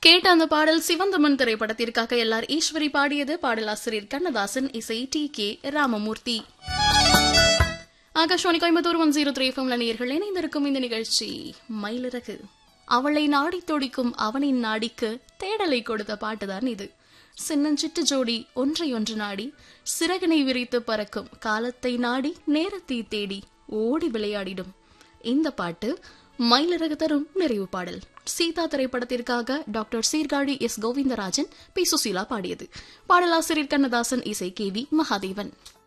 கேட்ட அந்த பாடல் சிவந்தமன் திரைப்படத்திற்காக எல்லார் ஈஸ்வரி பாடியது பாடலாசிரியர் கண்ணதாசன் இசை T K Ramamurthy Akashvani Coimbatore one zero three எஃப்எம்ல நேர்கள் இணைந்திருக்கும் இந்த நிகழ்ச்சி மயிலிறகு அவளை நாடி துடிக்கும் அவனின் நாடிக்கு தேடலை கொடுத்த பாட்டுதான் இது சின்னஞ்சிட்டு ஜோடி ஒன்றை ஒன்று நாடி சிறகினை விரித்து பறக்கும் காலத்தை நாடி நேரத்தை தேடி ஓடி விளையாடிடும் இந்த பாட்டு மயிலிறகு தரும் நிறைவு பாடல் சீதா திரைப்படத்திற்காக doctor Sirkazhi S Govindarajan P Susheela பாடியது பாடலாசிரியர் கண்ணதாசன் இசை கே வி மகாதேவன்